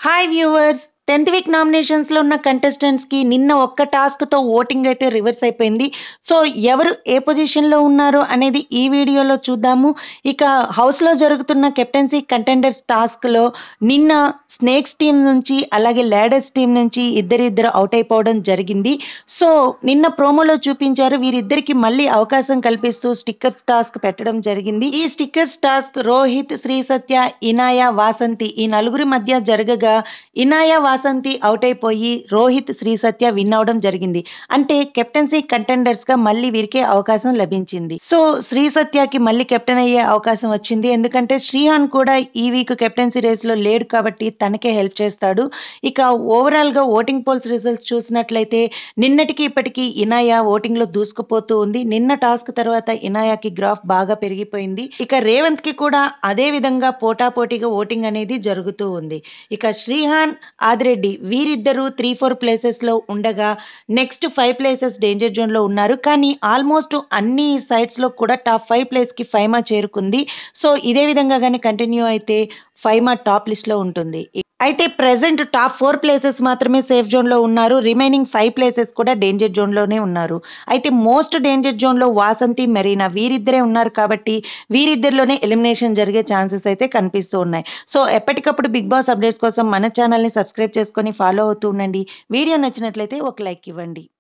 hi viewers tenth week nominations లో ఉన్న contestants కి నిన్న ఒక్క టాస్క్ తో ఓటింగ్ అయితే రివర్స్ అయిపోయింది సో ఎవరు ఏ పొజిషన్ లో ఉన్నారు అనేది ఈ వీడియోలో చూద్దాము ఇక హౌస్ లో జరుగుతున్న కెప్టెన్సీ కంటెండర్స్ టాస్క్ లో నిన్న స్నేక్స్ టీం నుంచి అలాగే లాడర్స్ టీం నుంచి ఇద్దరిద్దరు అవుట్ అయిపోవడం జరిగింది సో నిన్న ప్రోమోలో చూపించారు వీరిద్దరికి మళ్ళీ అవకాశం కల్పిస్తూ స్టిక్కర్స్ టాస్క్ పెట్టడం జరిగింది ఈ స్టిక్కర్స్ టాస్క్ రోహిత్ శ్రీ సత్య ఇనాయ వాసంతి ఈ నలుగురి మధ్య జరగగా ఇనాయ వాసంతి అవుట్ అయిపోయి రోహిత్ శ్రీ సత్య విన్ అవడం జరిగింది అంటే కెప్టెన్సీ కంటెండర్స్ గా మళ్ళీ వీరికి అవకాశం లభించింది సో శ్రీ సత్యకి మళ్ళీ కెప్టెన్ అయ్యే అవకాశం వచ్చింది ఎందుకంటే శ్రీహాన్ కూడా ఈ వీక్ కెప్టెన్సీ రేస్ లో లేడు కాబట్టి తనకే హెల్ప్ చేస్తాడు ఇక ఓవరాల్ గా ఓటింగ్ పోల్స్ రిజల్ట్స్ చూసినట్లయితే నిన్నటికి ఇప్పటికి ఇనాయ ఓటింగ్ లో దూసుకుపోతూ ఉంది నిన్న టాస్క్ తర్వాత ఇనాయాకి గ్రాఫ్ బాగా పెరిగిపోయింది ఇక రేవంత్ కి కూడా అదే విధంగా పోటాపోటీగా ఓటింగ్ అనేది జరుగుతూ ఉంది ఇక శ్రీహాన్ ఆదిరెడ్డి వీరిద్దరూ త్రీ ఫోర్ ప్లేసెస్ లో ఉండగా next five places danger zone లో ఉన్నారు కానీ ఆల్మోస్ట్ అన్ని సైట్స్ లో కూడా టాప్ ఫైవ్ ప్లేస్ కి ఫైమా చేరుకుంది సో ఇదే విధంగా కానీ కంటిన్యూ అయితే ఫైమా టాప్ లిస్ట్ లో ఉంటుంది అయితే ప్రెసెంట్ టాప్ ఫోర్ ప్లేసెస్ మాత్రమే సేఫ్ జోన్ లో ఉన్నారు రిమైనింగ్ ఫైవ్ ప్లేసెస్ కూడా డేంజర్ జోన్ లోనే ఉన్నారు అయితే మోస్ట్ డేంజర్ జోన్ లో వాసంతి మెరీనా వీరిద్దరే ఉన్నారు కాబట్టి వీరిద్దరిలోనే ఎలిమినేషన్ జరిగే ఛాన్సెస్ అయితే కనిపిస్తూ ఉన్నాయి సో ఎప్పటికప్పుడు బిగ్ బాస్ అప్డేట్స్ కోసం మన ఛానల్ని సబ్స్క్రైబ్ చేసుకొని ఫాలో అవుతూ ఉండండి వీడియో నచ్చినట్లయితే ఒక లైక్ ఇవ్వండి